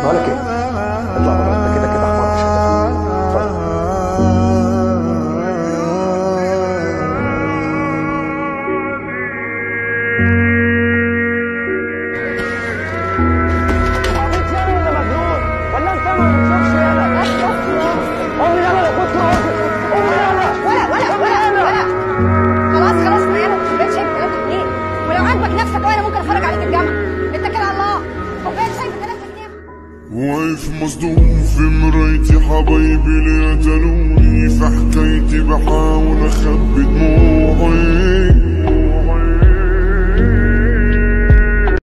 بقول لك ايه اطلع بره انت كده كده حمار مش هتفهم اتفضل ولا ولا ولا ولا خلاص خلاص ما انا بقيت شايف كلام كتير ولو عاجبك نفسك وانا ممكن اتفرج عليك الجامعه انت كده على الله وبقيت شايف كلام كتير واقف مصدوم في مرايتي حبايبي اللي قتلوني في حكايتي بحاول اخبي دموعي